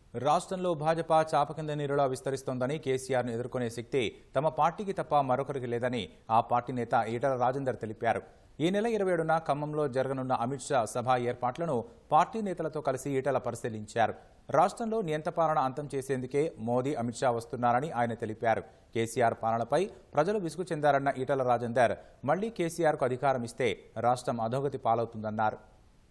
రాష్ట్రంలో భాజపా చాప కింద నీరులా విస్తరిస్తోందని కేసీఆర్ను ఎదుర్కొనే శక్తి తమ పార్టీకి తప్ప మరొకరికి లేదని ఆ పార్టీ నేత ఈటల రాజేందర్ తెలిపారు ఈ నెల ఇరవై ఏడున ఖమ్మంలో జరగనున్న అమిత్ షా సభ ఏర్పాట్లను పార్టీ నేతలతో కలిసి ఈటల పరిశీలించారు రాష్ట్రంలో నియంత పాలన అంతం చేసేందుకే మోదీ అమిత్ షా వస్తున్నారని ఆయన తెలిపారు కేసీఆర్ పాలనపై ప్రజలు విసుగు చెందారన్న ఈటల రాజేందర్ మళ్లీ కేసీఆర్కు అధికారం ఇస్తే రాష్ట్రం అధోగతి పాలవుతుందన్నారు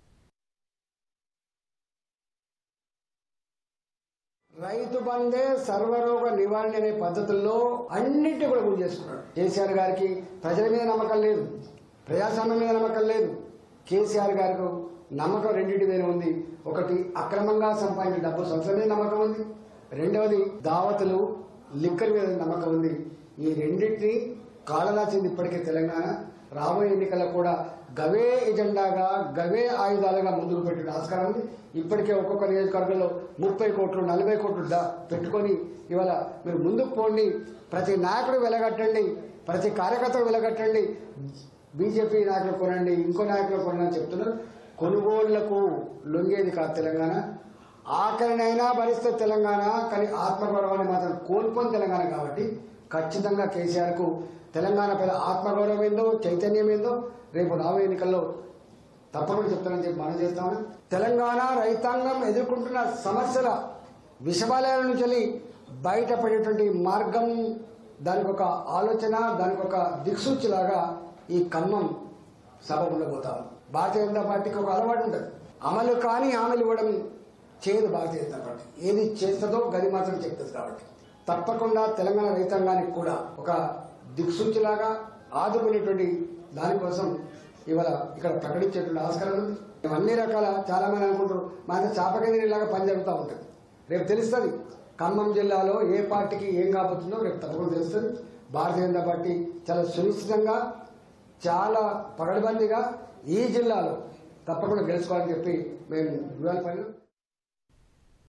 రైతు బందే సర్వరోగ నివారణ అనే పద్ధతుల్లో అన్నింటి కూడా గురి చేసుకున్నాడు కేసీఆర్ గారికి ప్రజల మీద నమ్మకం లేదు ప్రజాస్వామ్యం మీద నమ్మకం లేదు కేసీఆర్ గారికి నమ్మకం రెండింటి మీద ఉంది ఒకటి అక్రమంగా సంపాదించిన డబ్బు సంస్థ మీద నమ్మకం ఉంది రెండవది దావతులు లిక్కర్ మీద నమ్మకం ఉంది ఈ రెండింటిని కాళరాచింది ఇప్పటికే తెలంగాణ రాబోయే ఎన్నికల్లో కూడా గవే ఎజెండాగా గవే ఆయుధాలుగా ముందుకు పెట్టే ఆస్కారం ఉంది ఇప్పటికే ఒక్కొక్క నియోజకవర్గంలో ముప్పై కోట్లు నలభై కోట్లు దా- పెట్టుకొని ఇవాళ మీరు ముందుకు పోండి ప్రతి నాయకుడు వెలగట్టండి ప్రతి కార్యకర్త వెలగట్టండి బీజేపీ నాయకులు కొనండి ఇంకో నాయకులు కొనండి అని చెప్తున్నారు కొనుగోళ్లకు లొంగేది కాదు తెలంగాణ ఆఖరినైనా భరిస్తే తెలంగాణ కానీ ఆత్మగౌరవాన్ని మాత్రం కోల్పోని తెలంగాణ కాబట్టి ఖచ్చితంగా కేసీఆర్ కు తెలంగాణ పైన ఆత్మగౌరవం ఏందో చైతన్యం ఏందో రేపు రాబోయే ఎన్నికల్లో తప్పకుండా చెప్తానని చెప్పి మనం చేస్తామని తెలంగాణ రైతాంగం ఎదుర్కొంటున్న సమస్యల విషబాలయాల నుంచి వెళ్ళి బయటపడేటువంటి మార్గం దానికి ఒక ఆలోచన దానికి ఒక దిక్సూచిలాగా ఈ ఖమ్మం సభ ఉండబోతాం భారతీయ జనతా పార్టీకి ఒక అలవాటు ఉంటుంది అమలు కాని హామీలు ఇవ్వడం చేయదు భారతీయ జనతా పార్టీ ఏది చేస్తుందో గది మాత్రం చెప్తుంది కాబట్టి తప్పకుండా తెలంగాణ రైతాంగానికి కూడా ఒక దిక్సూచిలాగా ఆదుకునేటువంటి దానికోసం ఇవాళ ఇక్కడ ప్రకటించేటువంటి ఆస్కారం ఉంది మేము అన్ని రకాల చాలా మంది అనుకుంటారు మా చాపకేంద్ర ఇలాగా పని జరుగుతూ ఉంటుంది రేపు తెలుస్తుంది ఖమ్మం జిల్లాలో ఏ పార్టీకి ఏం కాబోతుందో రేపు తప్పకుండా తెలుస్తుంది భారతీయ జనతా పార్టీ చాలా సునిశ్చితంగా చాలా పగడబందీగా ఈ జిల్లాలో తప్పకుండా గెలుచుకోవాలని చెప్పి మేము ఇవాళ పైన